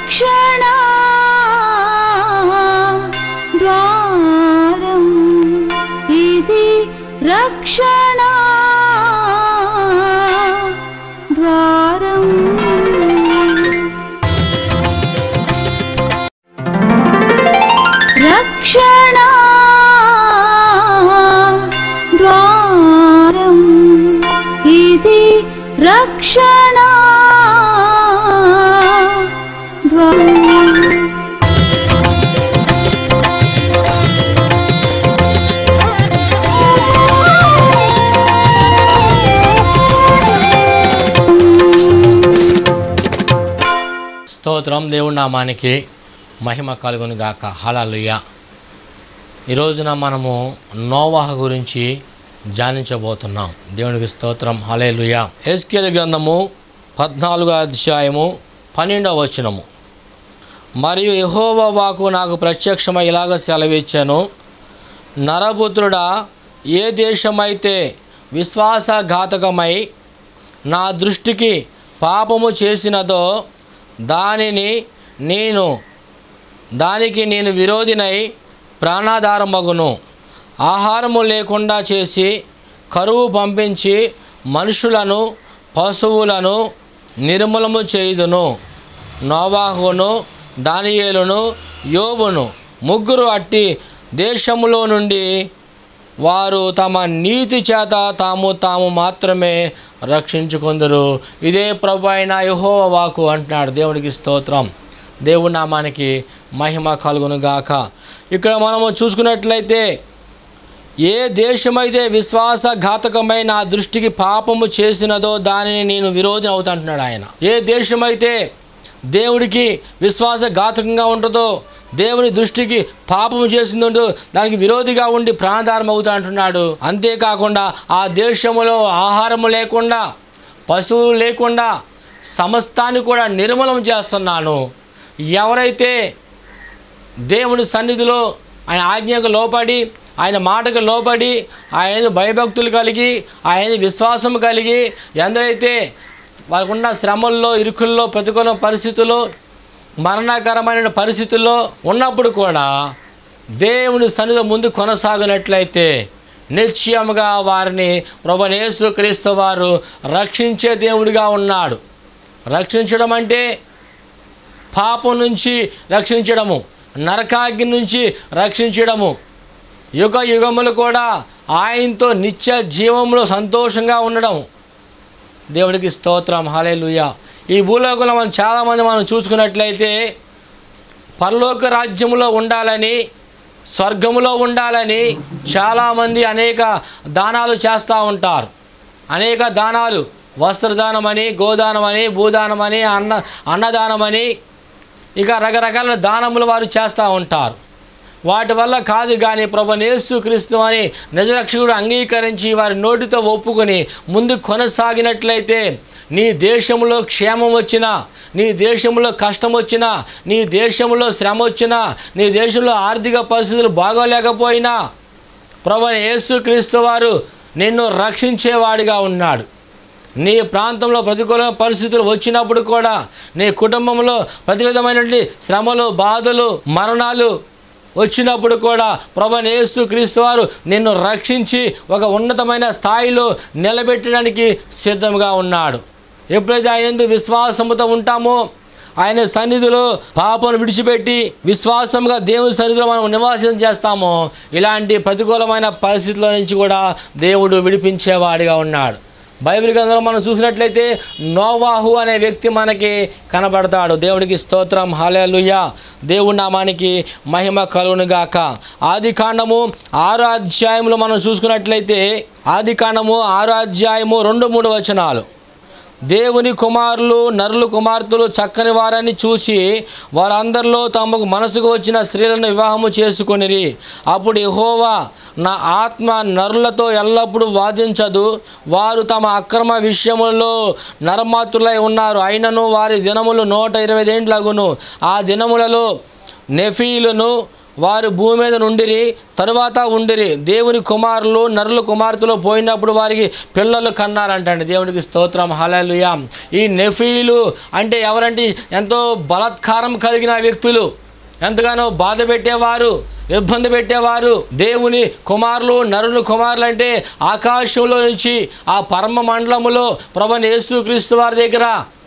రక్షణ ద్వారం ఇది రక్షణ ద్వారం రక్షణ ద్వారం ఇది రక్షణ ద్వారం స్తోత్రం దేవుడి నామానికి మహిమ కలుగును గాక హలలుయ ఈ రోజున మనము నోవాహ గురించి ధ్యానించబోతున్నాం దేవునికి స్తోత్రం హలేలుయ ఎస్కేల్ గ్రంథము పద్నాలుగో అధ్యాయము పన్నెండవ వచనము మరియు యెహోవా వాకు నాకు ప్రత్యక్షమై ఇలాగ సెలవిచ్చాను నరపుత్రుడా ఏ దేశమైతే విశ్వాసఘాతకమై నా దృష్టికి పాపము చేసినదో దానిని నేను దానికి నేను విరోధినై ప్రాణాధారమగును ఆహారము లేకుండా చేసి కరువు పంపించి మనుషులను పశువులను నిర్మూలము చేయుదును నోవాహును దానియేలును యోబును ముగ్గురు అట్టి దేశములో నుండి వారు తమ నీతి చేత తాము తాము మాత్రమే రక్షించుకుందరు ఇదే ప్రభు అయిన యహోవ వాకు అంటున్నాడు దేవునికి స్తోత్రం దేవుడి నామానికి మహిమ కలుగును గాక ఇక్కడ మనము చూసుకున్నట్లయితే ఏ దేశమైతే విశ్వాసఘాతకమై నా దృష్టికి పాపము చేసినదో దానిని నేను విరోధి అవుతా అంటున్నాడు ఆయన ఏ దేశమైతే దేవుడికి విశ్వాసఘాతకంగా ఉంటుందో దేవుని దృష్టికి పాపము చేసిందో దానికి విరోధిగా ఉండి ప్రాణదారం అవుతా అంటున్నాడు అంతేకాకుండా ఆ దేశములో ఆహారము లేకుండా పశువులు లేకుండా సమస్తాన్ని కూడా నిర్మూలం చేస్తున్నాను ఎవరైతే దేవుని సన్నిధిలో ఆయన ఆజ్ఞకు లోపడి ఆయన మాటకు లోపడి ఆయన భయభక్తులు కలిగి ఆయన విశ్వాసం కలిగి ఎందరైతే వాళ్ళకున్న శ్రమల్లో ఇరుకుల్లో ప్రతికూల పరిస్థితుల్లో మరణకరమైన పరిస్థితుల్లో ఉన్నప్పుడు కూడా దేవుని సన్నిధి ముందు కొనసాగినట్లయితే నిశ్చయముగా వారిని ప్రభనేసు క్రీస్తు వారు రక్షించే దేవుడిగా ఉన్నాడు రక్షించడం అంటే పాపం నుంచి రక్షించడము నరకాగ్ని నుంచి రక్షించడము యుగ యుగములు కూడా ఆయనతో నిత్య జీవంలో సంతోషంగా ఉండడం దేవుడికి స్తోత్రం హలేలుయ ఈ భూలోకంలో మనం చాలామంది మనం చూసుకున్నట్లయితే పరలోక రాజ్యములో ఉండాలని స్వర్గములో ఉండాలని చాలామంది అనేక దానాలు చేస్తూ ఉంటారు అనేక దానాలు వస్త్రదానమని గోదానమని భూదానమని అన్న అన్నదానమని ఇక రకరకాల దానములు వారు చేస్తూ ఉంటారు వాటి వల్ల కాదు కానీ ప్రభు యేసు క్రీస్తు అని నిజరక్షకుడు అంగీకరించి వారి నోటితో ఒప్పుకొని ముందు కొనసాగినట్లయితే నీ దేశంలో క్షేమం వచ్చినా నీ దేశంలో కష్టం వచ్చినా నీ దేశంలో శ్రమ వచ్చినా నీ దేశంలో ఆర్థిక పరిస్థితులు బాగోలేకపోయినా ప్రభు యేసు క్రీస్తు వారు నిన్ను రక్షించేవాడిగా ఉన్నాడు నీ ప్రాంతంలో ప్రతికూల పరిస్థితులు వచ్చినప్పుడు కూడా నీ కుటుంబంలో ప్రతి విధమైనటువంటి శ్రమలు బాధలు మరణాలు వచ్చినప్పుడు కూడా ప్రభు యేసు క్రీస్తు వారు నిన్ను రక్షించి ఒక ఉన్నతమైన స్థాయిలో నిలబెట్టడానికి సిద్ధంగా ఉన్నాడు ఎప్పుడైతే ఆయన ఎందు విశ్వాసముతో ఉంటామో ఆయన సన్నిధిలో పాపను విడిచిపెట్టి విశ్వాసంగా దేవుని సన్నిధిలో మనం నివాసం చేస్తామో ఇలాంటి ప్రతికూలమైన పరిస్థితుల నుంచి కూడా దేవుడు విడిపించేవాడిగా ఉన్నాడు బైబిల్ గ్రంథంలో మనం చూసినట్లయితే నోవాహు అనే వ్యక్తి మనకి కనబడతాడు దేవుడికి స్తోత్రం హలేలుయ దేవుడి నామానికి మహిమ కలుగునుగాక ఆది కాండము ఆరో అధ్యాయంలో మనం చూసుకున్నట్లయితే ఆది కాండము ఆరో అధ్యాయము రెండు మూడు వచనాలు దేవుని కుమారులు నరులు కుమార్తెలు చక్కని వారని చూసి వారందరిలో తమకు మనసుకు వచ్చిన స్త్రీలను వివాహము చేసుకొనిరి అప్పుడు యెహోవా నా ఆత్మ నరులతో ఎల్లప్పుడూ వాదించదు వారు తమ అక్రమ విషయములలో నరమాతులై ఉన్నారు అయినను వారి దినములు నూట ఇరవై ఏండ్లగును ఆ దినములలో నెఫీలును వారు భూమి మీద నుండిరి తరువాత ఉండిరి దేవుని కుమారులు నరుల కుమార్తెలు పోయినప్పుడు వారికి పిల్లలు కన్నారంటండి దేవునికి స్తోత్రం హలలుయ ఈ నెఫీలు అంటే ఎవరంటే ఎంతో బలత్కారం కలిగిన వ్యక్తులు ఎంతగానో బాధ పెట్టేవారు ఇబ్బంది పెట్టేవారు దేవుని కుమారులు నరుని కుమారులు అంటే ఆకాశంలో నుంచి ఆ పరమ మండలములో ప్రభు యేసుక్రీస్తు వారి దగ్గర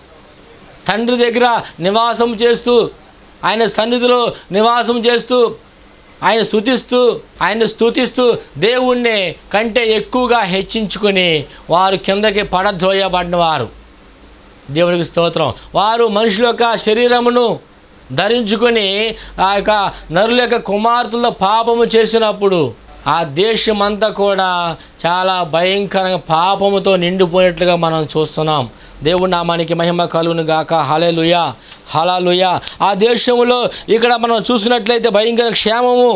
తండ్రి దగ్గర నివాసం చేస్తూ ఆయన సన్నిధిలో నివాసం చేస్తూ ఆయన స్తుతిస్తూ ఆయన స్తుతిస్తూ దేవుణ్ణి కంటే ఎక్కువగా హెచ్చించుకొని వారు కిందకి పడద్రోయబడిన వారు దేవునికి స్తోత్రం వారు మనుషుల యొక్క శరీరమును ధరించుకొని ఆ యొక్క నరుల యొక్క కుమార్తెల పాపము చేసినప్పుడు ఆ దేశమంతా కూడా చాలా భయంకరంగా పాపముతో నిండిపోయినట్లుగా మనం చూస్తున్నాం దేవుడి నామానికి మహిమ కలుగును గాక హలలుయ హలలుయ ఆ దేశంలో ఇక్కడ మనం చూసుకున్నట్లయితే భయంకర క్షేమము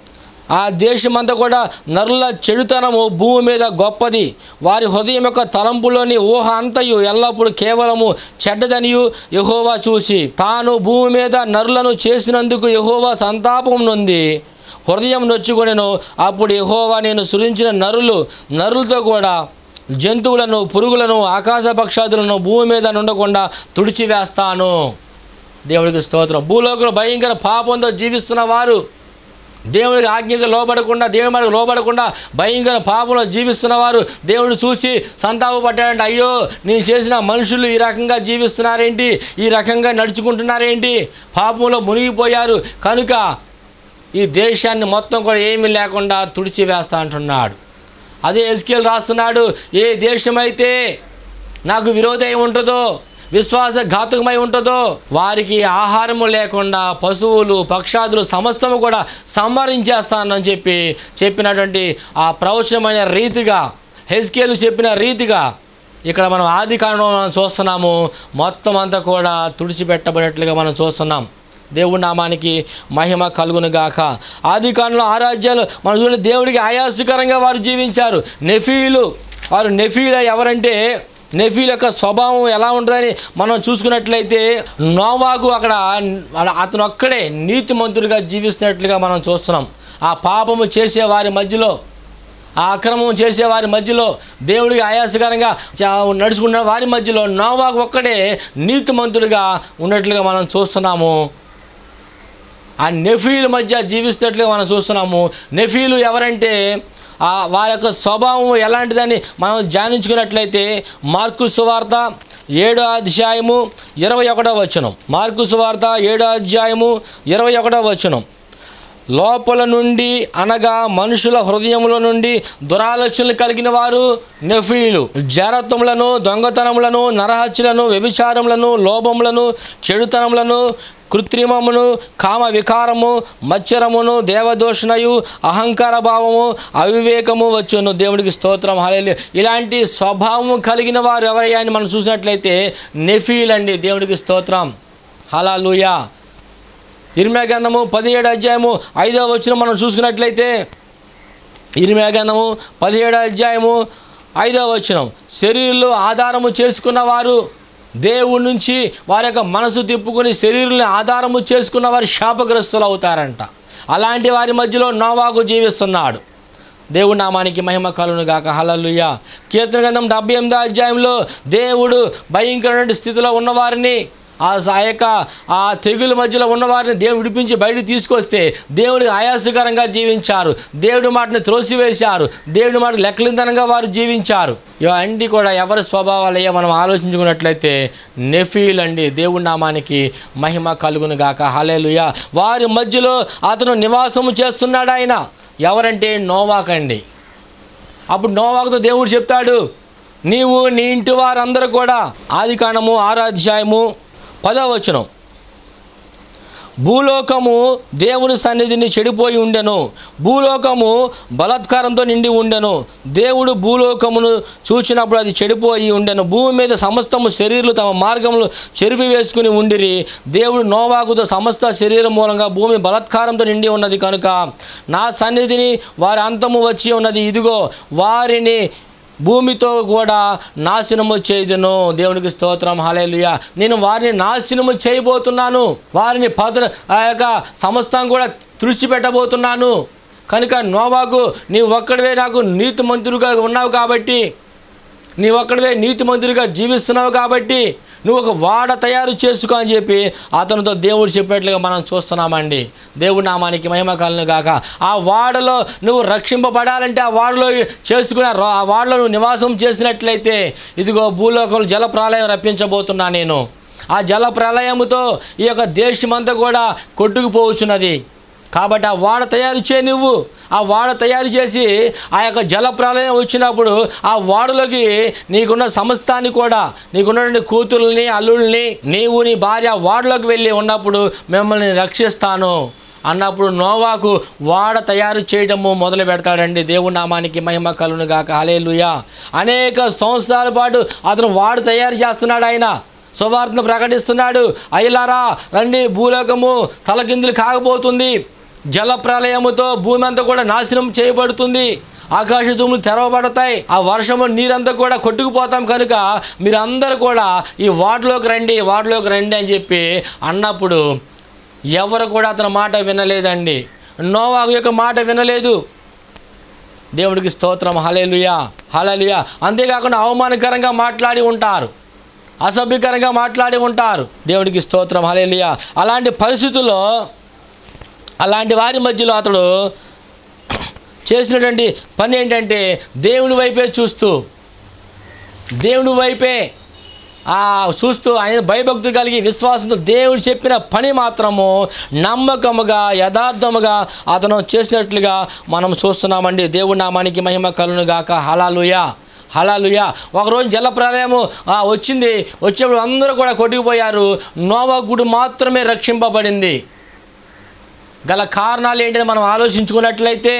ఆ దేశమంతా కూడా నరుల చెడుతనము భూమి మీద గొప్పది వారి హృదయం యొక్క తలంపులోని ఊహ అంతయు ఎల్లప్పుడూ కేవలము చెడ్డదనియు యహోవా చూసి తాను భూమి మీద నరులను చేసినందుకు యహోవా సంతాపం నొంది హృదయం నొచ్చుకొనెను అప్పుడు యహోవా నేను సృజించిన నరులు నరులతో కూడా జంతువులను పురుగులను ఆకాశ పక్షాదులను భూమి మీద నుండకుండా తుడిచివేస్తాను దేవుడికి స్తోత్రం భూలోకంలో భయంకర పాపంతో జీవిస్తున్న వారు దేవుడికి ఆజ్ఞకు లోబడకుండా దేవుడి మనకు లోబడకుండా భయంకర పాపంలో జీవిస్తున్న వారు దేవుడు చూసి సంతాప పట్టాడంటే అయ్యో నేను చేసిన మనుషులు ఈ రకంగా జీవిస్తున్నారేంటి ఈ రకంగా నడుచుకుంటున్నారేంటి పాపంలో మునిగిపోయారు కనుక ఈ దేశాన్ని మొత్తం కూడా ఏమీ లేకుండా తుడిచివేస్తా అంటున్నాడు అదే ఎస్కేల్ రాస్తున్నాడు ఏ దేశమైతే నాకు విరోధం ఉంటుందో విశ్వాసఘాతుకమై ఉంటుందో వారికి ఆహారము లేకుండా పశువులు పక్షాదులు సమస్తము కూడా సంహరించేస్తానని చెప్పి చెప్పినటువంటి ఆ ప్రవచనమైన రీతిగా హెస్కేలు చెప్పిన రీతిగా ఇక్కడ మనం ఆది కాండంలో మనం చూస్తున్నాము మొత్తం అంతా కూడా తుడిచిపెట్టబడినట్లుగా మనం చూస్తున్నాం దేవుడి నామానికి మహిమ కలుగును గాక ఆది కాలంలో ఆరాధ్యాలు మనం చూడండి దేవుడికి ఆయాసకరంగా వారు జీవించారు నెఫీలు వారు నెఫీలు ఎవరంటే నెఫీల యొక్క స్వభావం ఎలా ఉంటుందని మనం చూసుకున్నట్లయితే నోవాకు అక్కడ అతను ఒక్కడే నీతిమంతుడిగా జీవిస్తున్నట్లుగా మనం చూస్తున్నాం ఆ పాపము చేసే వారి మధ్యలో ఆ అక్రమం చేసే వారి మధ్యలో దేవుడికి ఆయాసకరంగా చా- నడుచుకున్న వారి మధ్యలో నోవాకు ఒక్కడే నీతిమంతుడిగా ఉన్నట్లుగా మనం చూస్తున్నాము ఆ నెఫీల మధ్య జీవిస్తున్నట్లుగా మనం చూస్తున్నాము నెఫీలు ఎవరంటే ఆ వారి యొక్క స్వభావం ఎలాంటిదని మనం ధ్యానించుకున్నట్లయితే మార్కు సువార్త ఏడో అధ్యాయము ఇరవై ఒకటో వచనం మార్కు సువార్త ఏడో అధ్యాయము ఇరవై ఒకటో వచనం లోపల నుండి అనగా మనుషుల హృదయముల నుండి దురాలోచనలు కలిగిన వారు నెఫీలు జరత్వములను దొంగతనములను నరహత్యలను వ్యభిచారములను లోభములను చెడుతనములను కృత్రిమమును కామ వికారము మచ్చరమును దేవదోషణయు అహంకార భావము అవివేకము వచ్చును దేవుడికి స్తోత్రం హల్లెలూయా ఇలాంటి స్వభావము కలిగిన వారు ఎవరయ్యా అని మనం చూసినట్లయితే నెఫీల్ అండి దేవుడికి స్తోత్రం హలాలుయా ఇరిమే గ్రంథము పదిహేడు అధ్యాయము ఐదవ వచ్చిన మనం చూసుకున్నట్లయితే ఇరిమే గ్రంథము పదిహేడు అధ్యాయము ఐదవ వచనం శరీరంలో ఆధారము చేసుకున్న వారు దేవుడి నుంచి వారి యొక్క మనసు తిప్పుకొని శరీరాన్ని ఆధారము చేసుకున్న వారు శాపగ్రస్తులు అవుతారంట అలాంటి వారి మధ్యలో నోవాకు జీవిస్తున్నాడు దేవుడి నామానికి మహిమ కలును గాక హలలుయ కీర్తన గ్రంథం డెబ్బై ఎనిమిదో అధ్యాయంలో దేవుడు భయంకరమైన స్థితిలో ఉన్నవారిని ఆ స- ఆ యొక్క ఆ తెగుల మధ్యలో ఉన్నవారిని దేవుడు విడిపించి బయటకు తీసుకొస్తే దేవుడికి ఆయాసకరంగా జీవించారు దేవుడి మాటని త్రోసివేశారు దేవుడి మాట లెక్కలిందనంగా వారు జీవించారు ఇవన్నీ కూడా ఎవరి స్వభావాలయ్యో మనం ఆలోచించుకున్నట్లయితే నెఫీల్ అండి దేవుడి నామానికి మహిమ కలుగును గాక హలేలుయ వారి మధ్యలో అతను నివాసము చేస్తున్నాడు ఆయన ఎవరంటే నోవాకండి అప్పుడు నోవాకుతో దేవుడు చెప్తాడు నీవు నీ ఇంటి వారందరూ కూడా ఆది కాండము ఆరాధ్యాయము పదవచనం భూలోకము దేవుని సన్నిధిని చెడిపోయి ఉండెను భూలోకము బలాత్కారంతో నిండి ఉండెను దేవుడు భూలోకమును చూచినప్పుడు అది చెడిపోయి ఉండెను భూమి మీద సమస్తము శరీరులు తమ మార్గములు చెరిపి వేసుకుని ఉండిరి దేవుడు నోవాకుతో సమస్త శరీరం మూలంగా భూమి బలాత్కారంతో నిండి ఉన్నది కనుక నా సన్నిధిని వారి అంతము వచ్చి ఉన్నది ఇదిగో వారిని భూమితో కూడా నాశనము చేయదును దేవునికి స్తోత్రం హలేలుయ నేను వారిని నాశనము చేయబోతున్నాను వారిని పతన ఆ యొక్క సమస్తం కూడా తుడిచిపెట్టబోతున్నాను కనుక నోవాకు నీ ఒక్కడివే నాకు నీతి మంత్రులుగా ఉన్నావు కాబట్టి నీ ఒక్కడివే నీతిమంతుడిగా జీవిస్తున్నావు కాబట్టి నువ్వు ఒక వాడ తయారు చేసుకో అని చెప్పి అతనితో దేవుడు చెప్పినట్లుగా మనం చూస్తున్నామండి దేవుడి నామానికి మహిమ కలను గాక ఆ వాడలో నువ్వు రక్షింపబడాలంటే ఆ వాడలో చేసుకున్న రా- ఆ వాడలో నువ్వు నివాసం చేసినట్లయితే ఇదిగో భూలోకంలో జల ప్రళయం రప్పించబోతున్నా నేను ఆ జల ప్రళయముతో ఈ యొక్క దేశమంతా కూడా కొట్టుకుపోవచ్చున్నది కాబట్టి ఆ వాడ తయారు చేయి నువ్వు ఆ వాడ తయారు చేసి ఆ యొక్క జల ప్రళయం వచ్చినప్పుడు ఆ వాడలోకి నీకున్న సమస్తాన్ని కూడా నీకున్నటువంటి కూతుర్ని అల్లుల్ని నీవు నీ భార్య ఆ వాడలోకి వెళ్ళి ఉన్నప్పుడు మిమ్మల్ని రక్షిస్తాను అన్నప్పుడు నోవాకు వాడ తయారు చేయడము మొదలు పెడతాడండి దేవుడి నామానికి మహిమ కలును గాక హలేలుయా అనేక సంవత్సరాల పాటు అతను వాడు తయారు చేస్తున్నాడు ఆయన సువార్తను ప్రకటిస్తున్నాడు అయ్యలారా రండి భూలోకము తలకిందులు కాకపోతుంది జల ప్రళయముతో భూమి అంతా కూడా నాశనం చేయబడుతుంది ఆకాశ తుమ్ములు తెరవబడతాయి ఆ వర్షము నీరంతా కూడా కొట్టుకుపోతాం కనుక మీరందరూ కూడా ఈ వార్డులోకి రండి వార్డులోకి రండి అని చెప్పి అన్నప్పుడు ఎవరు కూడా అతని మాట వినలేదండి నోవాగు యొక్క మాట వినలేదు దేవుడికి స్తోత్రం హలేలుయా హలేలుయా అంతేకాకుండా అవమానకరంగా మాట్లాడి ఉంటారు అసభ్యకరంగా మాట్లాడి ఉంటారు దేవుడికి స్తోత్రం హలేలుయా అలాంటి పరిస్థితుల్లో అలాంటి వారి మధ్యలో అతడు చేసినటువంటి పని ఏంటంటే దేవుని వైపే చూస్తూ దేవుని వైపే ఆ చూస్తూ ఆయన భయభక్తి కలిగి విశ్వాసంతో దేవుడు చెప్పిన పని మాత్రము నమ్మకముగా యథార్థముగా అతను చేసినట్లుగా మనం చూస్తున్నామండి దేవుడి నామానికి మహిమ కలును గాక హలాలుయా హలాలుయా ఒకరోజు జల ప్రళయము ఆ, వచ్చింది వచ్చేప్పుడు అందరూ కూడా కొట్టుకుపోయారు నోవకుడు మాత్రమే రక్షింపబడింది గల కారణాలు ఏంటని మనం ఆలోచించుకున్నట్లయితే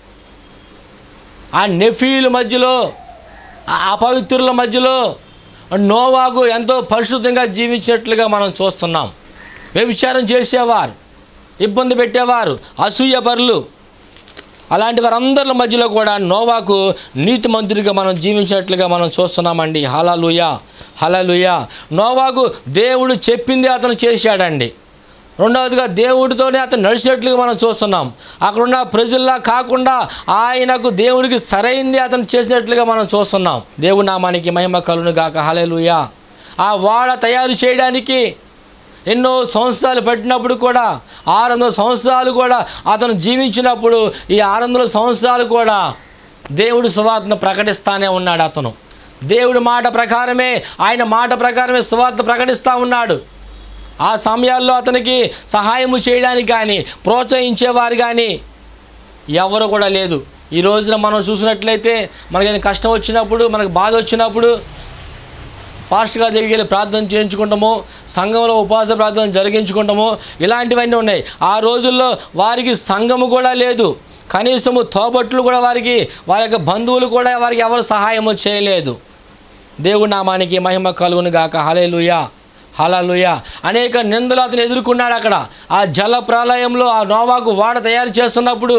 ఆ నెఫీల మధ్యలో ఆ అపవిత్రుల మధ్యలో నోవాకు ఎంతో పరిశుద్ధంగా జీవించినట్లుగా మనం చూస్తున్నాం వ్యభిచారం చేసేవారు ఇబ్బంది పెట్టేవారు అసూయపరులు అలాంటి వారందరి మధ్యలో కూడా నోవాకు నీతిమంతుడిగా మనం జీవించినట్లుగా మనం చూస్తున్నామండి హలలుయ హలలుయ నోవాకు దేవుడు చెప్పింది అతను చేశాడండి రెండవదిగా దేవుడితోనే అతను నడిచినట్లుగా మనం చూస్తున్నాం అక్కడున్న ప్రజల్లా కాకుండా ఆయనకు దేవుడికి సరైంది అతను చేసినట్లుగా మనం చూస్తున్నాం దేవుడి నామానికి మహిమ కలును గాక హలేలుయా ఆ వాడ తయారు చేయడానికి ఎన్నో సంవత్సరాలు పట్టినప్పుడు కూడా ఆరు వందల సంవత్సరాలు కూడా అతను జీవించినప్పుడు ఈ ఆరు వందల సంవత్సరాలు కూడా దేవుడు సువార్తను ప్రకటిస్తానే ఉన్నాడు అతను దేవుడి మాట ప్రకారమే ఆయన మాట ప్రకారమే సువార్త ప్రకటిస్తూ ఉన్నాడు ఆ సమయాల్లో అతనికి సహాయము చేయడానికి కానీ ప్రోత్సహించేవారు కానీ ఎవరు కూడా లేదు ఈ రోజున మనం చూసినట్లయితే మనకి కష్టం వచ్చినప్పుడు మనకు బాధ వచ్చినప్పుడు పాస్టర్ గారి దగ్గరికి వెళ్ళి ప్రార్థన చేయించుకుంటాము సంఘంలో ఉపవాస ప్రార్థన జరిగించుకుంటాము ఇలాంటివన్నీ ఉన్నాయి ఆ రోజుల్లో వారికి సంఘము కూడా లేదు కనీసము తోబట్లు కూడా వారికి వారి యొక్క బంధువులు కూడా వారికి ఎవరు సహాయము చేయలేదు దేవుడి నామానికి మహిమ కలుగును గాక హలేలుయా హలలుయా అనేక నిందలు అతను ఎదుర్కొన్నాడు అక్కడ ఆ జల ప్రళయంలో ఆ నోవాకు వాడ తయారు చేస్తున్నప్పుడు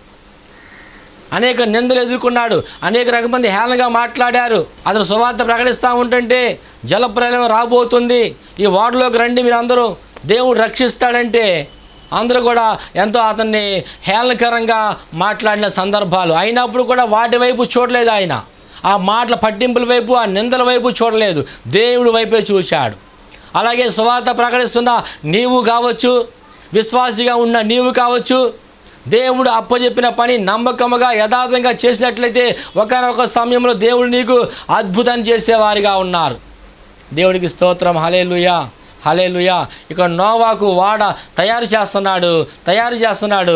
అనేక నిందలు ఎదుర్కొన్నాడు అనేక రకం మంది హేళనగా మాట్లాడారు అతను సువార్త ప్రకటిస్తూ ఉంటుంటే జల ప్రళయం రాబోతుంది ఈ వార్డులోకి రండి మీరు అందరూ దేవుడు రక్షిస్తాడంటే అందరూ కూడా ఎంతో అతన్ని హేళనకరంగా మాట్లాడిన సందర్భాలు అయినప్పుడు కూడా వాటి వైపు చూడలేదు ఆయన ఆ మాటల పట్టింపుల వైపు ఆ నిందల వైపు చూడలేదు దేవుడి వైపే చూశాడు అలాగే సువార్త ప్రకటిస్తున్న నీవు కావచ్చు విశ్వాసిగా ఉన్న నీవు కావచ్చు దేవుడు అప్పచెప్పిన పని నమ్మకముగా యథార్థంగా చేసినట్లయితే ఒకనొక సమయంలో దేవుడు నీకు అద్భుతం చేసేవారిగా ఉన్నారు దేవుడికి స్తోత్రం హలేలుయా హలేలుయా ఇక నోవాకు వాడ తయారు చేస్తున్నాడు తయారు చేస్తున్నాడు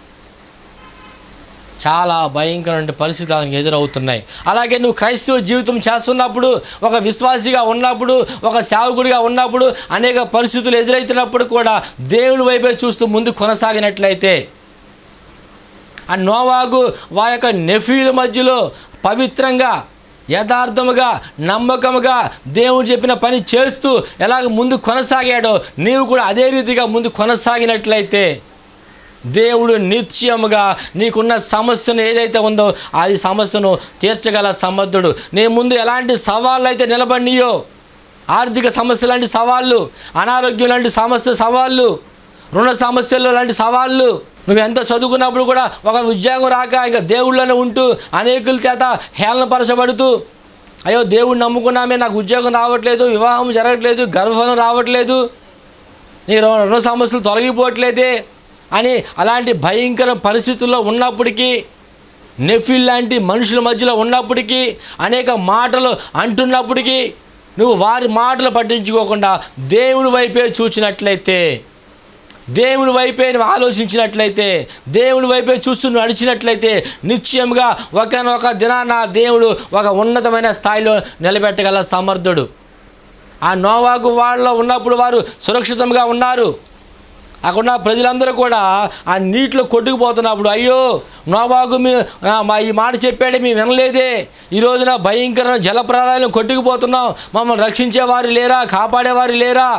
చాలా భయంకరమైన పరిస్థితులు అతనికి ఎదురవుతున్నాయి అలాగే నువ్వు క్రైస్తవ జీవితం చేస్తున్నప్పుడు ఒక విశ్వాసిగా ఉన్నప్పుడు ఒక సేవకుడిగా ఉన్నప్పుడు అనేక పరిస్థితులు ఎదురవుతున్నప్పుడు కూడా దేవుని వైపే చూస్తూ ముందు కొనసాగినట్లయితే ఆ నోవాగు వారి యొక్క నెఫీల మధ్యలో పవిత్రంగా యథార్థముగా నమ్మకముగా దేవుడు చెప్పిన పని చేస్తూ ఎలాగ ముందు కొనసాగాడో నీవు కూడా అదే రీతిగా ముందు కొనసాగినట్లయితే దేవుడు నిత్యముగా నీకున్న సమస్యను ఏదైతే ఉందో అది సమస్యను తీర్చగల సమర్థుడు నీ ముందు ఎలాంటి సవాళ్ళు అయితే నిలబడినాయో ఆర్థిక సమస్య లాంటి సవాళ్ళు అనారోగ్యం లాంటి సమస్య సవాళ్ళు రుణ సమస్యలు లాంటి సవాళ్ళు నువ్వు ఎంత చదువుకున్నప్పుడు కూడా ఒక ఉద్యోగం రాక ఇంకా దేవుళ్ళనే ఉంటూ అనేకుల చేత హేళనపరచబడుతూ అయ్యో దేవుడిని నమ్ముకున్నామే నాకు ఉద్యోగం రావట్లేదు వివాహం జరగట్లేదు గర్భఫలం రావట్లేదు నీ రుణ రుణ సమస్యలు తొలగిపోవట్లేదే అని అలాంటి భయంకర పరిస్థితుల్లో ఉన్నప్పటికీ నెఫిల్ లాంటి మనుషుల మధ్యలో ఉన్నప్పటికీ అనేక మాటలు అంటున్నప్పటికీ నువ్వు వారి మాటలు పట్టించుకోకుండా దేవుని వైపే చూచినట్లయితే దేవుని వైపే నువ్వు ఆలోచించినట్లయితే దేవుని వైపే చూస్తూ నడిచినట్లయితే నిశ్చయంగా ఒకనొక దినాన దేవుడు ఒక ఉన్నతమైన స్థాయిలో నిలబెట్టగల సమర్థుడు ఆ నోవాకు వాళ్ళలో ఉన్నప్పుడు వారు సురక్షితంగా ఉన్నారు అక్కడ ఉన్న ప్రజలందరూ కూడా ఆ నీటిలో కొట్టుకుపోతున్నప్పుడు అయ్యో నోవాకు మీ ఆ, మా ఈ మాట చెప్పాడే మేము వినలేదే ఈ రోజున భయంకరమైన జలప్రదాయాలను కొట్టుకుపోతున్నాం మమ్మల్ని రక్షించేవారు లేరా కాపాడేవారు లేరా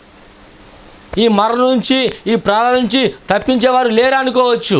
ఈ మరణం నుంచి ఈ ప్రాణాల నుంచి తప్పించేవారు లేరా అనుకోవచ్చు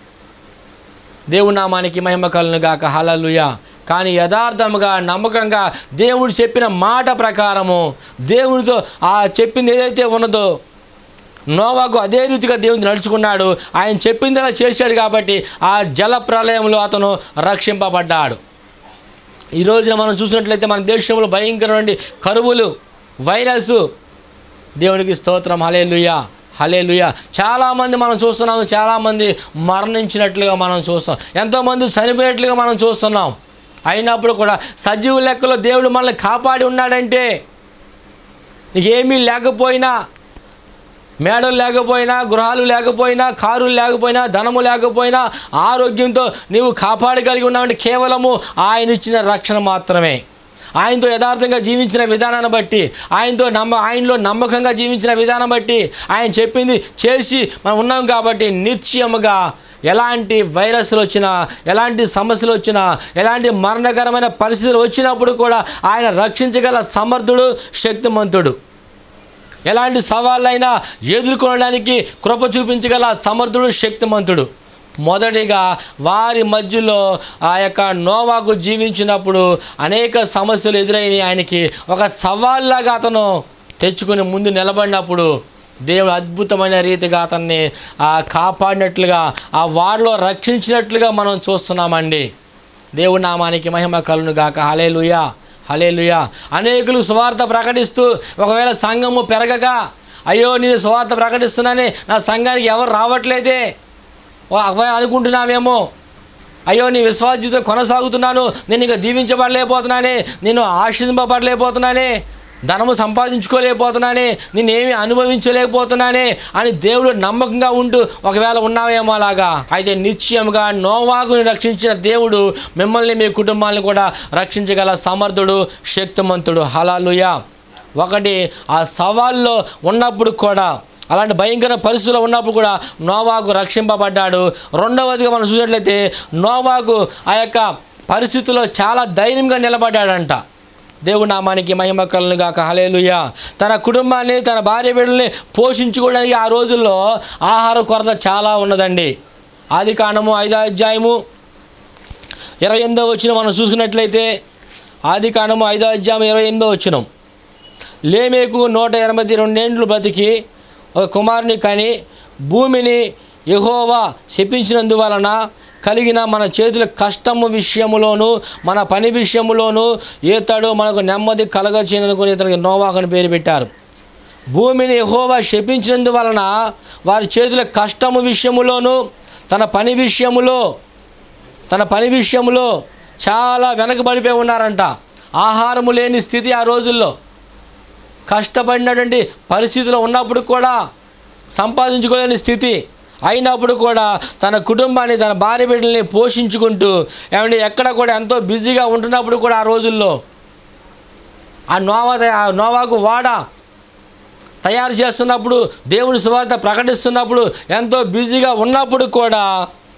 దేవుడి నామానికి మహిమ కలను గాక హలలుయ కానీ యథార్థముగా నమ్మకంగా దేవుడు చెప్పిన మాట ప్రకారము దేవునితో ఆ చెప్పింది ఏదైతే ఉన్నదో నోవాకు అదే రీతిగా దేవుడు నడుచుకున్నాడు ఆయన చెప్పింది అలా చేశాడు కాబట్టి ఆ జల ప్రళయంలో అతను రక్షింపబడ్డాడు ఈ రోజున మనం చూసినట్లయితే మన దేశంలో భయంకరమైన కరువులు వైరస్ దేవునికి స్తోత్రం హలేలుయా హలేలుయా చాలామంది మనం చూస్తున్నాము చాలామంది మరణించినట్లుగా మనం చూస్తాం ఎంతోమంది చనిపోయినట్లుగా మనం చూస్తున్నాం అయినప్పుడు కూడా సజీవ లెక్కలో దేవుడు మనల్ని కాపాడి ఉన్నాడంటే నీకు ఏమీ లేకపోయినా మేడలు లేకపోయినా గృహాలు లేకపోయినా కారులు లేకపోయినా ధనము లేకపోయినా ఆరోగ్యంతో నీవు కాపాడగలిగి ఉన్నావంటే కేవలము ఆయన ఇచ్చిన రక్షణ మాత్రమే ఆయనతో యథార్థంగా జీవించిన విధానాన్ని బట్టి ఆయనతో నమ్మ ఆయనలో నమ్మకంగా జీవించిన విధానం బట్టి ఆయన చెప్పింది చేసి మనం ఉన్నాం కాబట్టి నిశ్చయముగా ఎలాంటి వైరస్లు వచ్చినా ఎలాంటి సమస్యలు వచ్చినా ఎలాంటి మరణకరమైన పరిస్థితులు వచ్చినప్పుడు కూడా ఆయన రక్షించగల సమర్థుడు శక్తిమంతుడు ఎలాంటి సవాళ్ళైనా ఎదుర్కొనడానికి కృప చూపించగల సమర్థుడు శక్తిమంతుడు మొదటిగా వారి మధ్యలో ఆ యొక్క నోవాకు జీవించినప్పుడు అనేక సమస్యలు ఎదురైన ఆయనకి ఒక సవాల్లాగా అతను తెచ్చుకుని ముందు నిలబడినప్పుడు దేవుడు అద్భుతమైన రీతిగా అతన్ని ఆ, కాపాడినట్లుగా ఆ వారిలో రక్షించినట్లుగా మనం చూస్తున్నామండి దేవుడి నామానికి మహిమ కలును గాక హలేలుయా హలేలుయా అనేకులు సువార్త ప్రకటిస్తూ ఒకవేళ సంఘము పెరగక అయ్యో నేను సువార్త ప్రకటిస్తున్నానే నా సంఘానికి ఎవరు రావట్లేదే ఓ అవ్వ అనుకుంటున్నావేమో అయ్యో నీ విశ్వాసతో కొనసాగుతున్నాను నేను ఇంకా దీవించబడలేకపోతున్నానే నేను ఆశీర్దింపబడలేకపోతున్నానే ధనము సంపాదించుకోలేకపోతున్నానే నేనేమి అనుభవించలేకపోతున్నానే అని దేవుడు నమ్మకంగా ఉంటూ ఒకవేళ ఉన్నావేమో అలాగా అయితే నిశ్చయముగా నోవాకుని రక్షించిన దేవుడు మిమ్మల్ని మీ కుటుంబాన్ని కూడా రక్షించగల సమర్థుడు శక్తిమంతుడు హలాలుయా ఒకటి ఆ సవాల్లో ఉన్నప్పుడు కూడా అలాంటి భయంకర పరిస్థితుల్లో ఉన్నప్పుడు కూడా నోవాకు రక్షింపబడ్డాడు రెండవదిగా మనం చూసినట్లయితే నోవాకు ఆ యొక్క పరిస్థితుల్లో చాలా ధైర్యంగా నిలబడ్డాడంట దేవుడి నామానికి మహిమ కలను గాక హలేలుయ తన కుటుంబాన్ని తన భార్య బిడ్డల్ని పోషించుకోవడానికి ఆ రోజుల్లో ఆహార కొరత చాలా ఉన్నదండి ఆది కాండము ఐదో అధ్యాయము ఇరవై ఎనిమిదో వచ్చిన మనం చూసుకున్నట్లయితే ఆది కాండము ఐదో అధ్యాయం ఇరవై ఎనిమిదో వచ్చినాం లేమేకు నూట ఎనభై రెండేండ్లు బ్రతికి ఒక కుమారుని కని భూమిని యెహోవా శపించినందువలన కలిగిన మన చేతుల కష్టము విషయములోను మన పని విషయములోను ఈతడు మనకు నెమ్మది కలగచేయనుకుని ఇతనికి నోవాకని పేరు పెట్టారు భూమిని యెహోవా శపించినందువలన వారి చేతుల కష్టము విషయములోను తన పని విషయములో తన పని విషయంలో చాలా వెనకబడిపోయి ఉన్నారంట ఆహారము లేని స్థితి ఆ రోజుల్లో కష్టపడినటువంటి పరిస్థితిలో ఉన్నప్పుడు కూడా సంపాదించుకోలేని స్థితి అయినప్పుడు కూడా తన కుటుంబాన్ని తన భార్య బిడ్డల్ని పోషించుకుంటూ ఏమంటే ఎక్కడ కూడా ఎంతో బిజీగా ఉంటున్నప్పుడు కూడా ఆ రోజుల్లో ఆ నోవా ఆ నోవాకు వాడ తయారు చేస్తున్నప్పుడు దేవుని సువార్త ప్రకటిస్తున్నప్పుడు ఎంతో బిజీగా ఉన్నప్పుడు కూడా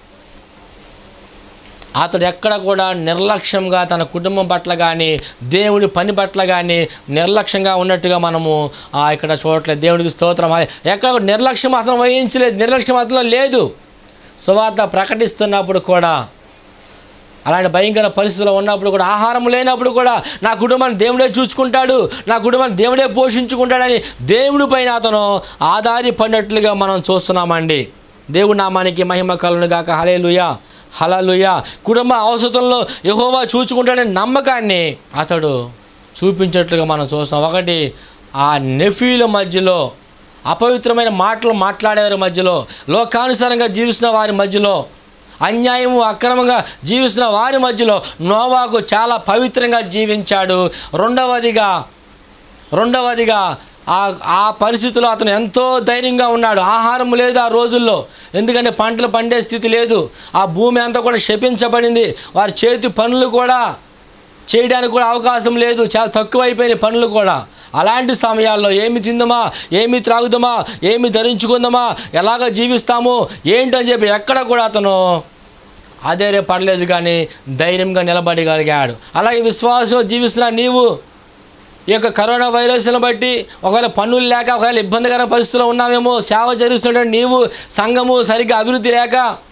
అతడు ఎక్కడ కూడా నిర్లక్ష్యంగా తన కుటుంబం పట్ల కానీ దేవుని పని పట్ల కానీ నిర్లక్ష్యంగా ఉన్నట్టుగా మనము ఆ, ఇక్కడ చూడట్లేదు దేవునికి స్తోత్రం ఎక్కడ కూడా నిర్లక్ష్యం అతను వహించలేదు నిర్లక్ష్యం అతను లేదు సువార్త ప్రకటిస్తున్నప్పుడు కూడా అలాంటి భయంకర పరిస్థితుల్లో ఉన్నప్పుడు కూడా ఆహారం లేనప్పుడు కూడా నా కుటుంబాన్ని దేవుడే చూసుకుంటాడు నా కుటుంబాన్ని దేవుడే పోషించుకుంటాడని దేవుడి పైన అతను ఆధారపడినట్లుగా మనం చూస్తున్నామండి దేవుడి నామానికి మహిమ కలును గాక హలేలుయా హలలుయ కుటుంబ అవసరంలో యహోవా చూచుకుంటాడనే నమ్మకాన్ని అతడు చూపించేట్లుగా మనం చూస్తాం ఒకటి ఆ నెఫీల మధ్యలో అపవిత్రమైన మాటలు మాట్లాడేవారి మధ్యలో లోకానుసారంగా జీవిస్తున్న వారి మధ్యలో అన్యాయము అక్రమంగా జీవిస్తున్న వారి మధ్యలో నోవాకు చాలా పవిత్రంగా జీవించాడు రెండవదిగా రెండవదిగా ఆ ఆ పరిస్థితిలో అతను ఎంతో ధైర్యంగా ఉన్నాడు ఆహారం లేదు ఆ రోజుల్లో ఎందుకంటే పంటలు పండే స్థితి లేదు ఆ భూమి అంతా కూడా శపించబడింది వారి చేతి పనులు కూడా చేయడానికి కూడా అవకాశం లేదు చాలా తక్కువైపోయినాయి పనులు కూడా అలాంటి సమయాల్లో ఏమి తిందామా ఏమి త్రాగుదామా ఏమి ధరించుకుందామా ఎలాగ జీవిస్తాము ఏంటని చెప్పి ఎక్కడ కూడా అతను అదేరే పడలేదు కానీ ధైర్యంగా నిలబడగలిగాడు అలాగే విశ్వాసం జీవిస్తున్న నీవు ఈ యొక్క కరోనా వైరస్ను బట్టి ఒకవేళ పన్నులు లేక ఒకవేళ ఇబ్బందికర పరిస్థితుల్లో ఉన్నామేమో సేవ జరుగుతున్నటువంటి నీవు సంఘము సరిగ్గా అభివృద్ధి లేక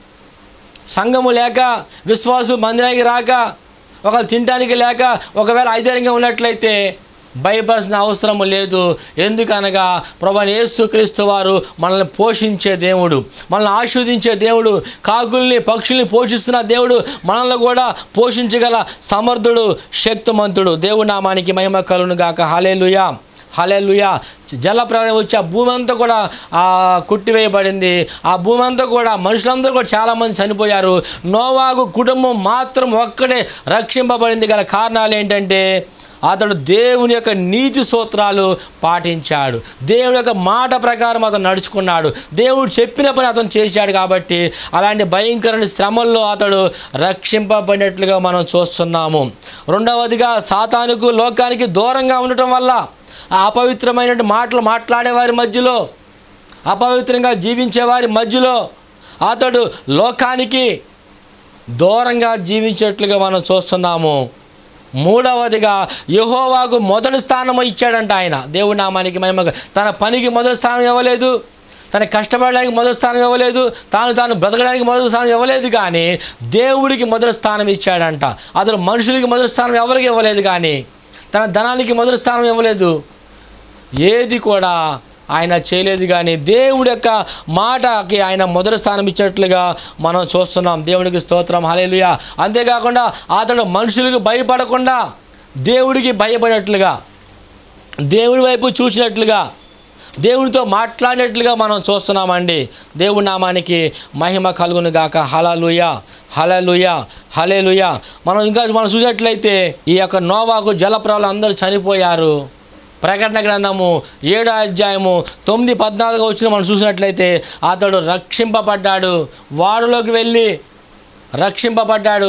సంఘము లేక విశ్వాసం మందిరానికి రాక ఒకవేళ తినడానికి లేక ఒకవేళ ఐదర్యంగా ఉన్నట్లయితే భయపడాల్సిన అవసరం లేదు ఎందుకనగా ప్రభు యేసుక్రీస్తు వారు మనల్ని పోషించే దేవుడు మనల్ని ఆస్వాదించే దేవుడు కాకుల్ని పక్షుల్ని పోషిస్తున్న దేవుడు మనల్ని కూడా పోషించగల సమర్థుడు శక్తిమంతుడు దేవుడి నామానికి మహిమ కలును గాక హలేలుయా హలేలుయా జల ప్రళయం వచ్చి ఆ భూమి అంతా కూడా ఆ కుట్టివేయబడింది ఆ భూమి అంతా కూడా మనుషులందరూ కూడా చాలామంది చనిపోయారు నోవాగు కుటుంబం మాత్రం ఒక్కడే రక్షింపబడింది గల కారణాలు ఏంటంటే అతడు దేవుని యొక్క నీతి సూత్రాలు పాటించాడు దేవుని యొక్క మాట ప్రకారం అతను నడుచుకున్నాడు దేవుడు చెప్పిన పని అతను చేశాడు కాబట్టి అలాంటి భయంకరమైన శ్రమల్లో అతడు రక్షింపబడినట్లుగా మనం చూస్తున్నాము రెండవదిగా సాతానుకు లోకానికి దూరంగా ఉండటం వల్ల ఆ అపవిత్రమైన మాటలు మాట్లాడే వారి మధ్యలో అపవిత్రంగా జీవించే వారి మధ్యలో అతడు లోకానికి దూరంగా జీవించేట్లుగా మనం చూస్తున్నాము మూడవదిగా యహోవాకు మొదటి స్థానం ఇచ్చాడంట ఆయన దేవుడి నామానికి మహిమ తన పనికి మొదటి స్థానం ఇవ్వలేదు తన కష్టపడడానికి మొదటి స్థానం ఇవ్వలేదు తాను తాను బ్రతకడానికి మొదటి స్థానం ఇవ్వలేదు కానీ దేవుడికి మొదటి స్థానం ఇచ్చాడంట అతను మనుషులకి మొదటి స్థానం ఎవరికి ఇవ్వలేదు కానీ తన ధనానికి మొదటి స్థానం ఇవ్వలేదు ఏది కూడా ఆయన చేయలేదు కానీ దేవుడి యొక్క మాటకి ఆయన మొదటి స్థానం ఇచ్చినట్లుగా మనం చూస్తున్నాం దేవుడికి స్తోత్రం హలేలుయా అంతేకాకుండా అతడు మనుషులకు భయపడకుండా దేవుడికి భయపడినట్లుగా దేవుడి వైపు చూసినట్లుగా దేవునితో మాట్లాడినట్లుగా మనం చూస్తున్నామండి దేవుడి నామానికి మహిమ కలుగును గాక హలలుయ హలలుయ హలేలుయ మనం ఇంకా మనం చూసినట్లయితే ఈ యొక్క నోవాకు జలప్రవలు అందరూ చనిపోయారు ప్రకటన గ్రంథము ఏడో అధ్యాయము తొమ్మిది పద్నాలుగు వచ్చిన మనం చూసినట్లయితే అతడు రక్షింపబడ్డాడు వాడులోకి వెళ్ళి రక్షింపబడ్డాడు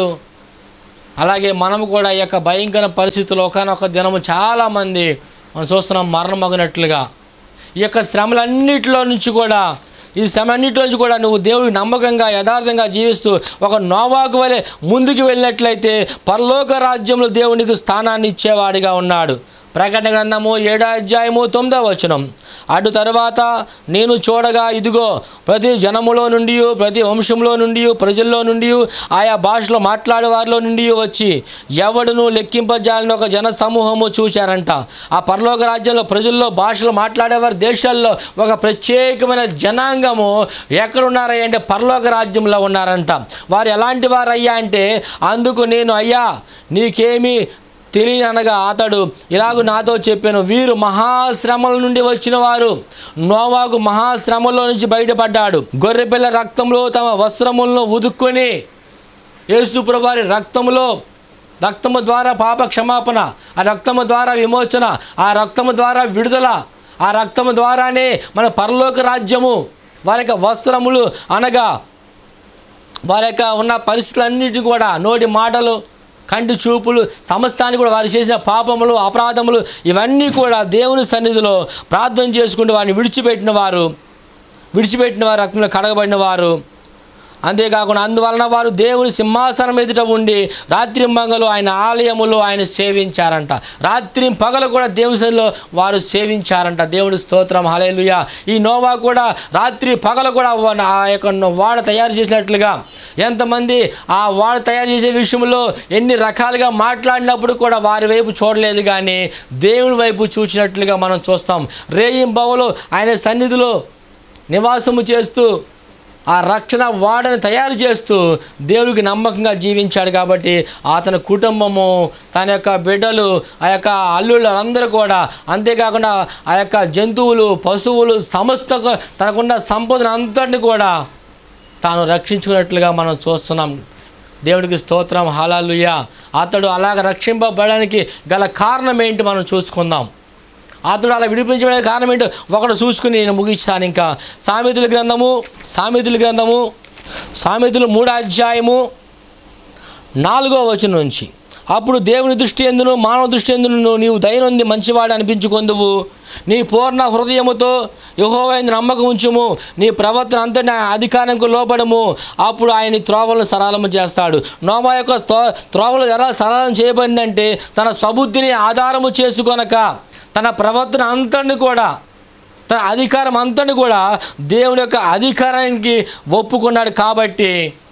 అలాగే మనము కూడా ఈ యొక్క భయంకర పరిస్థితుల్లో ఒకనొక దినము చాలామంది మనం చూస్తున్నాం మరణమగినట్లుగా ఈ యొక్క శ్రమలన్నిటిలో నుంచి కూడా ఈ శ్రమ అన్నిటిలో నుంచి కూడా నువ్వు దేవుడికి నమ్మకంగా యథార్థంగా జీవిస్తూ ఒక నోవాకు వలె ముందుకు వెళ్ళినట్లయితే పరలోక రాజ్యంలో దేవునికి స్థానాన్ని ఇచ్చేవాడిగా ఉన్నాడు ప్రకటన గ్రంథము ఏడో అధ్యాయము తొమ్మిదో వచనం అటు తర్వాత నేను చూడగా ఇదిగో ప్రతి జనములో నుండి ప్రతి వంశంలో నుండి ప్రజల్లో నుండి ఆయా భాషలో మాట్లాడే వారిలో నుండి వచ్చి ఎవడును లెక్కింపజాలని ఒక జన సమూహము చూశారంట ఆ పరలోక రాజ్యంలో ప్రజల్లో భాషలు మాట్లాడేవారు దేశాల్లో ఒక ప్రత్యేకమైన జనాంగము ఎక్కడున్నారయ్యా అంటే పరలోక రాజ్యంలో ఉన్నారంట వారు ఎలాంటి వారు అయ్యా అంటే అందుకు నేను అయ్యా నీకేమి తెలియని అనగా అతడు ఇలాగ నాతో చెప్పాను వీరు మహాశ్రమల నుండి వచ్చిన వారు నోవాకు మహాశ్రమలో నుంచి బయటపడ్డాడు గొర్రెపిల్ల రక్తంలో తమ వస్త్రములను ఉదుక్కొని యేసుప్రభారి రక్తములో రక్తము ద్వారా పాప క్షమాపణ ఆ రక్తము ద్వారా విమోచన ఆ రక్తము ద్వారా విడుదల ఆ రక్తము ద్వారానే మన పరలోక రాజ్యము వారి యొక్క వస్త్రములు అనగా వారి యొక్క ఉన్న పరిస్థితులన్నిటి కూడా నోటి మాటలు కంటి చూపులు సమస్తాన్ని కూడా వారు చేసిన పాపములు అపరాధములు ఇవన్నీ కూడా దేవుని సన్నిధిలో ప్రార్థన చేసుకుంటూ వారిని విడిచిపెట్టిన వారు విడిచిపెట్టిన వారు రక్తంలో కడగబడిన వారు అంతేకాకుండా అందువలన వారు దేవుని సింహాసనం ఎదుట ఉండి రాత్రి మంగలు ఆయన ఆలయములో ఆయన సేవించారంట రాత్రి పగలు కూడా దేవుని సన్నిధిలో వారు సేవించారంట దేవుడి స్తోత్రం హలేలుయ ఈ నోవా కూడా రాత్రి పగలు కూడా వా- ఆ యొక్క వాడ తయారు చేసినట్లుగా ఎంతమంది ఆ వాడ తయారు చేసే విషయంలో ఎన్ని రకాలుగా మాట్లాడినప్పుడు కూడా వారి వైపు చూడలేదు కానీ దేవుని వైపు చూసినట్లుగా మనం చూస్తాం రేయింబవలు ఆయన సన్నిధిలో నివాసము చేస్తూ ఆ రక్షణ వాడని తయారు చేస్తూ దేవుడికి నమ్మకంగా జీవించాడు కాబట్టి అతని కుటుంబము తన యొక్క బిడ్డలు ఆ యొక్క అల్లుళ్ళు అందరూ కూడా అంతేకాకుండా ఆ యొక్క జంతువులు పశువులు సమస్త తనకున్న సంపదను అంతటిని కూడా తాను రక్షించుకున్నట్లుగా మనం చూస్తున్నాం దేవుడికి స్తోత్రం హలాలుయ అతడు అలాగ రక్షింపబడడానికి గల కారణం ఏంటి మనం చూసుకుందాం అతడు అలా విడిపించడానికి కారణం ఏంటో ఒకడు చూసుకుని నేను ముగిస్తాను ఇంకా సామెతల గ్రంథము సామెతల గ్రంథము సామెతలు మూడో అధ్యాయము నాలుగో వచనం నుంచి అప్పుడు దేవుని దృష్టి ఎందును మానవ దృష్టి ఎందును నీవు దైనంది మంచివాడు అనిపించుకొందువు నీ పూర్ణ హృదయముతో యహోవైన నమ్మకం ఉంచుము నీ ప్రవర్తన అంతటి ఆయన అధికారంకు లోపడము అప్పుడు ఆయన నీ త్రోవలను సరళము చేస్తాడు నోమా యొక్క త్రో త్రోవలు ఎలా సరళం చేయబడిందంటే తన స్వబుద్ధిని ఆధారము చేసుకొనక తన ప్రవర్తన అంతటిని కూడా తన అధికారం అంతని కూడా దేవుని యొక్క అధికారానికి ఒప్పుకున్నాడు కాబట్టి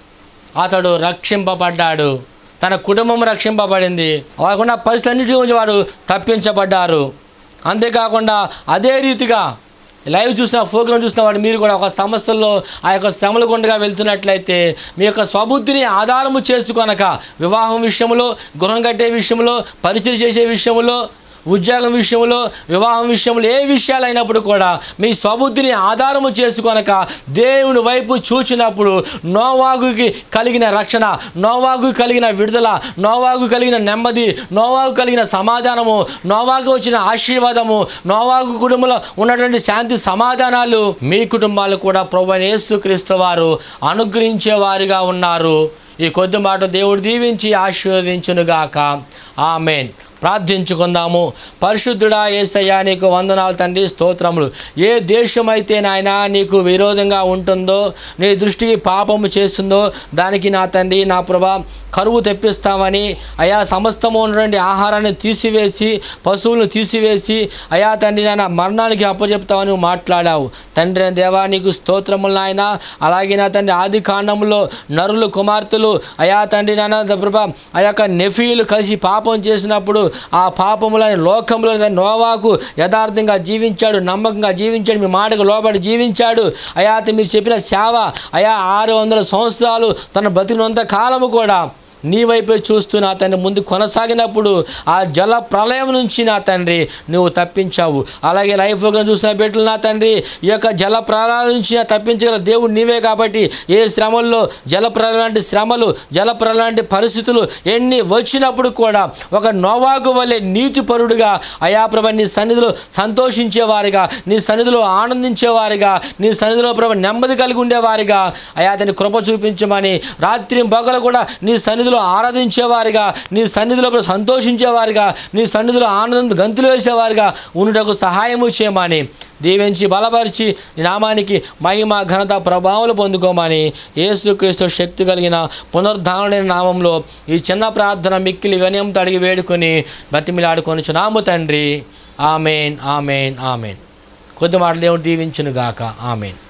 అతడు రక్షింపబడ్డాడు తన కుటుంబం రక్షింపబడింది వాకున్న పరిస్థితులన్నిటి గురించి వాడు తప్పించబడ్డారు అంతేకాకుండా అదే రీతిగా లైవ్ చూసిన ప్రోగ్రామ్ చూసిన వాడు మీరు కూడా ఒక సమస్యల్లో ఆ యొక్క శ్రమల గుండగా వెళ్తున్నట్లయితే మీ యొక్క స్వబుద్ధిని ఆధారము చేసుకొనక వివాహం విషయంలో గృహం కట్టే విషయంలో పరిచయం చేసే విషయంలో ఉద్యోగం విషయంలో వివాహం విషయంలో ఏ విషయాలు అయినప్పుడు కూడా మీ స్వబుద్ధిని ఆధారము చేసుకొనక దేవుని వైపు చూచినప్పుడు నోవాగుకి కలిగిన రక్షణ నోవాగు కలిగిన విడుదల నోవాగు కలిగిన నెమ్మది నోవాగు కలిగిన సమాధానము నోవాగు వచ్చిన ఆశీర్వాదము నోవాగు కుటుంబంలో ఉన్నటువంటి శాంతి సమాధానాలు మీ కుటుంబాలు కూడా ప్రభు యేసుక్రీస్తు వారు అనుగ్రహించే వారిగా ఉన్నారు ఈ కొద్ది మాట దేవుడు దీవించి ఆశీర్వదించునుగాక ఆమెన్ ప్రార్థించుకుందాము పరిశుద్ధుడా ఏసయ్యా నీకు వందనాలు తండ్రి స్తోత్రములు ఏ దేశమైతే నాయన నీకు విరోధంగా ఉంటుందో నీ దృష్టికి పాపము చేస్తుందో దానికి నా తండ్రి నా ప్రభా కరువు తెప్పిస్తామని అయా సమస్తము ఉన్నటువంటి ఆహారాన్ని తీసివేసి పశువులను తీసివేసి అయా తండ్రి నాయన మరణానికి అప్పచెప్తామని నువ్వు మాట్లాడావు తండ్రి అయిన దేవా నీకు స్తోత్రములు నాయన అలాగే నా తండ్రి ఆది కాండములో నరులు కుమార్తెలు అయా తండ్రి నాయన ప్రభా ఆ యొక్క నెఫీలు కలిసి పాపం చేసినప్పుడు ఆ పాపములని లోకంలో నోవాకు యథార్థంగా జీవించాడు నమ్మకంగా జీవించాడు మీ మాటకు లోబడి జీవించాడు అయా అతను మీరు చెప్పిన సేవ అయా ఆరు వందల సంవత్సరాలు తన బతికినంత కాలము కూడా నీ వైపే చూస్తూ నా తండ్రి ముందు కొనసాగినప్పుడు ఆ జల ప్రళయం నుంచి నా తండ్రి నువ్వు తప్పించావు అలాగే లైఫ్లో చూసిన బిడ్డలు నా తండ్రి ఈ యొక్క జల ప్రళయాల నుంచి నా తప్పించగల దేవుడు నీవే కాబట్టి ఏ శ్రమల్లో జల ప్రళయం లాంటి శ్రమలు జల ప్రళయం లాంటి పరిస్థితులు ఎన్ని వచ్చినప్పుడు కూడా ఒక నోవాగు వలె నీతిపరుడుగా అయా ప్రభ నీ సన్నిధిలో సంతోషించేవారిగా నీ సన్నిధిలో ఆనందించేవారిగా నీ సన్నిధిలో ప్రభ నెమ్మది కలిగి ఉండేవారిగా అయా అతని కృప చూపించమని రాత్రి పగలు కూడా నీ సన్నిధిలో ఆరాధించేవారిగా నీ సన్నిధిలో ప్రభు సంతోషించేవారిగా నీ సన్నిధిలో ఆనందం గంతులు వేసేవారిగా ఉండుటకు సహాయము చేయమని దీవించి బలపరిచి నీ నామానికి మహిమ ఘనత ప్రభావాలు పొందుకోమని యేసుక్రీస్తు శక్తి కలిగిన పునరుద్ధారణైన నామంలో ఈ చిన్న ప్రార్థన మిక్కిలి వినయంతో అడిగి వేడుకొని బతిమిలాడుకొని నాము తండ్రి ఆమెన్ ఆమెన్ ఆమెన్ కొద్ది మాటలు దేవుడు దీవించును గాక ఆమెన్